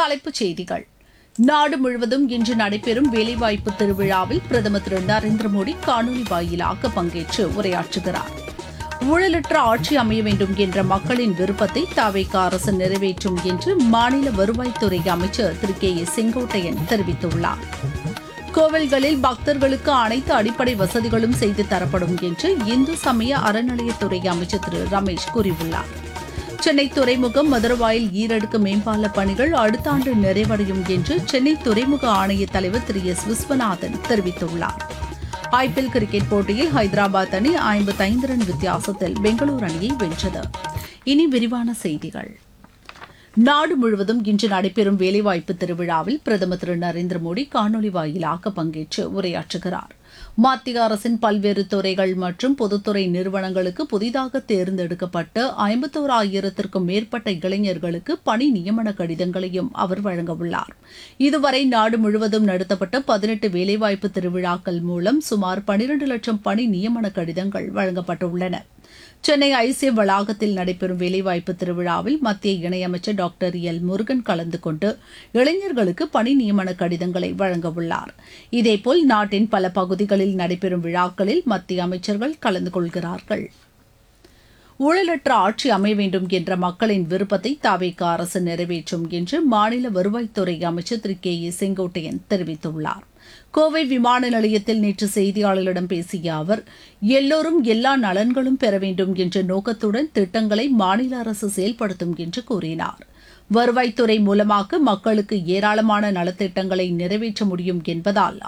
தலைப்புச் செய்திகள் நாடு முழுவதும் இன்று நடைபெறும் வேலைவாய்ப்பு திருவிழாவில் பிரதமர் திரு நரேந்திர மோடி காணொலி வாயிலாக பங்கேற்று உரையாற்றுகிறார் ஊழலற்ற ஆட்சி அமைய வேண்டும் என்ற மக்களின் விருப்பத்தை தாவேக அரசு நிறைவேற்றும் என்று மாநில வருவாய்த்துறை அமைச்சர் திரு கே ஏ செங்கோட்டையன் தெரிவித்துள்ளார் கோவில்களில் பக்தர்களுக்கு அனைத்து அடிப்படை வசதிகளும் செய்து தரப்படும் என்று இந்து சமய அறநிலையத்துறை அமைச்சர் திரு ரமேஷ் கூறியுள்ளார் சென்னை துறைமுகம் மதுரவாயில் ஈரடுக்கு மேம்பால பணிகள் அடுத்த ஆண்டு நிறைவடையும் என்று சென்னை துறைமுக ஆணைய தலைவர் திரு எஸ் விஸ்வநாதன் தெரிவித்துள்ளார் ஐபிஎல் கிரிக்கெட் போட்டியில் ஹைதராபாத் அணி ஐம்பத்தைந்து ரன் வித்தியாசத்தில் பெங்களூரு அணியை வென்றது இனி விரிவான செய்திகள் நாடு முழுவதும் இன்று நடைபெறும் வேலைவாய்ப்பு திருவிழாவில் பிரதமர் திரு நரேந்திர மோடி காணொலி வாயிலாக பங்கேற்று உரையாற்றுகிறார் மத்திய அரசின் பல்வேறு துறைகள் மற்றும் பொதுத்துறை நிறுவனங்களுக்கு புதிதாக தேர்ந்தெடுக்கப்பட்ட ஐம்பத்தோராயிரத்திற்கும் மேற்பட்ட இளைஞர்களுக்கு பணி நியமன கடிதங்களையும் அவர் வழங்கவுள்ளார் இதுவரை நாடு முழுவதும் நடத்தப்பட்ட பதினெட்டு வேலைவாய்ப்பு திருவிழாக்கள் மூலம் சுமார் பனிரண்டு லட்சம் பணி நியமன கடிதங்கள் வழங்கப்பட்டுள்ளன சென்னை ஐசிய வளாகத்தில் நடைபெறும் வேலைவாய்ப்பு திருவிழாவில் மத்திய இணையமைச்சர் டாக்டர் எல் முருகன் கலந்து கொண்டு இளைஞர்களுக்கு பணி நியமன கடிதங்களை வழங்கவுள்ளார் இதேபோல் நாட்டின் பல பகுதிகளில் நடைபெறும் விழாக்களில் மத்திய அமைச்சர்கள் கலந்து கொள்கிறார்கள் ஊழலற்ற ஆட்சி அமைய வேண்டும் என்ற மக்களின் விருப்பத்தை தாவேக அரசு நிறைவேற்றும் என்று மாநில வருவாய்த்துறை அமைச்சர் திரு கே ஏ செங்கோட்டையன் தெரிவித்துள்ளார் கோவை விமான நிலையத்தில் நேற்று செய்தியாளர்களிடம் பேசிய அவர் எல்லோரும் எல்லா நலன்களும் பெற வேண்டும் என்ற நோக்கத்துடன் திட்டங்களை மாநில அரசு செயல்படுத்தும் என்று கூறினார் வருவாய்த்துறை மூலமாக மக்களுக்கு ஏராளமான நலத்திட்டங்களை நிறைவேற்ற முடியும் என்பதால்